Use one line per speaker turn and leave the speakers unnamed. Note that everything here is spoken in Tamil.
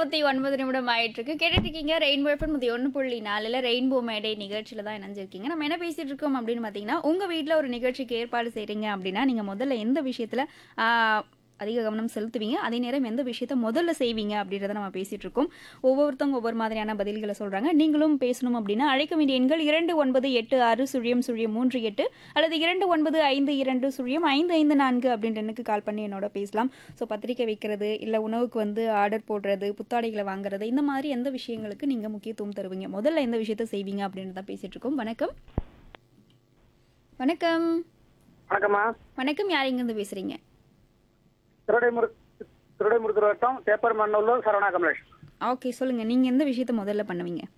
முப்பத்தி ஒன்பது நிமிடம் ஆயிட்டு இருக்கு கேட்டுட்டு இருக்கீங்க ரெயின்போ எஃப்எம் முப்பத்தி ஒன்று புள்ளி நாலுல ரெயின்போ மேடை நிகழ்ச்சியில தான் இணைஞ்சிருக்கீங்க நம்ம என்ன பேசிட்டு இருக்கோம் அப்படின்னு பார்த்தீங்கன்னா உங்க வீட்டில் ஒரு நிகழ்ச்சிக்கு ஏற்பாடு செய்றீங்க அப்படின்னா நீங்க முதல்ல எந்த விஷயத்துல ஆஹ், அதிக கவனம் செலுத்துவீங்க அதே நேரம் எந்த விஷயத்த முதல்ல செய்வீங்க அப்படின்றத நம்ம பேசிட்டு இருக்கோம் ஒவ்வொருத்தவங்க ஒவ்வொரு மாதிரியான பதில்களை சொல்றாங்க நீங்களும் பேசணும் அப்படின்னா அழைக்க வேண்டிய எண்கள் இரண்டு ஒன்பது எட்டு ஆறு சுழியம் சுழியம் மூன்று எட்டு அல்லது இரண்டு ஒன்பது ஐந்து இரண்டு சுழியம் ஐந்து ஐந்து நான்கு அப்படின்ற எண்ணுக்கு கால் பண்ணி என்னோட பேசலாம் ஸோ பத்திரிக்கை வைக்கிறது இல்லை உணவுக்கு வந்து ஆர்டர் போடுறது புத்தாடைகளை வாங்குறது இந்த மாதிரி எந்த விஷயங்களுக்கு நீங்கள் முக்கியத்துவம் தருவீங்க முதல்ல எந்த விஷயத்த செய்வீங்க அப்படின்றத பேசிட்டு இருக்கோம் வணக்கம் வணக்கம்
வணக்கம்மா
வணக்கம் யார் இங்கேருந்து பேசுறீங்க
திருடைமுரு திருடைமுருத்தூர் வட்டம் தேப்பர் மண்ணூர் சரவணா கமலேஷ்
ஓகே சொல்லுங்க நீங்க எந்த விஷயத்த முதல்ல பண்ணுவீங்க